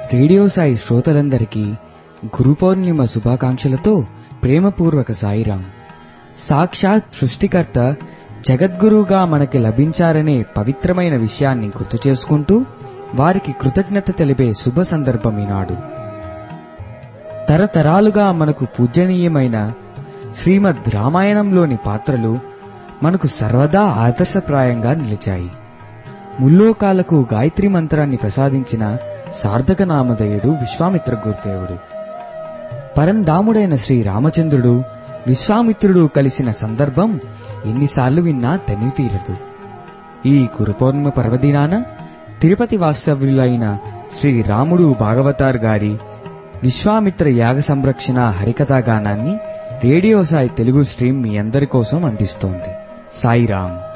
radio Sai శ్రోతలందరికీ గురు పౌర్ణిమ శుభాకాంక్షలతో ప్రేమపూర్వక సాయిరాం సాక్షాత్ సృష్టికర్త జగద్గురువుగా మనకి లభించారనే పవిత్రమైన విషయాన్ని గుర్తు చేసుకుంటూ వారికి కృతజ్ఞత తెలిపే శుభ సందర్భం ఈనాడు తరతరాలుగా మనకు పూజనీయమైన శ్రీమద్ రామాయణంలోని పాత్రలు మనకు సర్వదా ఆదర్శప్రాయంగా నిలిచాయి ముల్లోకాలకు గాయత్రి మంత్రాన్ని ప్రసాదించిన సార్థక నామధేయుడు విశ్వామిత్ర గురుదేవుడు పరంధాముడైన శ్రీ రామచంద్రుడు విశ్వామిత్రుడు కలిసిన సందర్భం ఎన్నిసార్లు విన్నా తనివి తీరదు ఈ గురుపౌర్ణిమ పర్వదినాన తిరుపతి వాస్తవ్యులైన శ్రీ రాముడు భాగవతార్ గారి విశ్వామిత్ర యాగ సంరక్షణ హరికథా గానాన్ని రేడియో సాయి తెలుగు స్ట్రీమ్ మీ అందరి కోసం అందిస్తోంది సాయిరామ్